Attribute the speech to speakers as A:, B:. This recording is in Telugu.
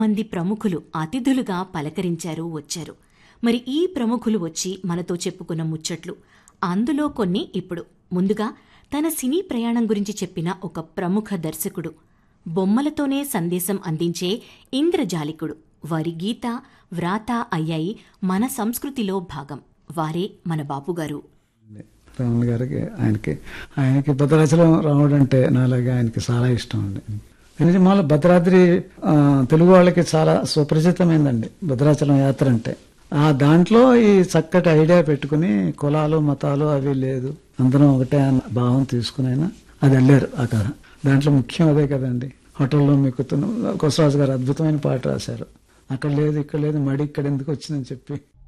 A: మంది ప్రముఖులు అతిథులుగా పలకరించారు వచ్చారు మరి ఈ ప్రముఖులు వచ్చి మనతో చెప్పుకున్న ముచ్చట్లు అందులో కొన్ని ఇప్పుడు ముందుగా తన సినీ ప్రయాణం గురించి చెప్పిన ఒక ప్రముఖ దర్శకుడు బొమ్మలతోనే సందేశం అందించే ఇంద్రజాలికుడు వారి గీత వ్రాత అయ్యాయి మన సంస్కృతిలో భాగం వారే మన బాపుగారు
B: రావణ్ గారికి ఆయనకి ఆయనకి భద్రాచలం రాముడు అంటే నాలాగా ఆయనకి చాలా ఇష్టం అండి నిజమాల భద్రాద్రి ఆ, తెలుగు వాళ్ళకి చాలా సుపరిచితమైందండి భద్రాచలం యాత్ర అంటే ఆ దాంట్లో ఈ చక్కటి ఐడియా పెట్టుకుని కులాలు మతాలు అవి లేదు అందరం ఒకటే అన్న భావం తీసుకునైనా అది వెళ్ళారు ఆ కథ దాంట్లో ముఖ్యం అదే కదండి హోటల్లో మీకు కొసరాజు గారు అద్భుతమైన పాట రాశారు అక్కడ లేదు ఇక్కడ లేదు మడి ఇక్కడ ఎందుకు వచ్చిందని చెప్పి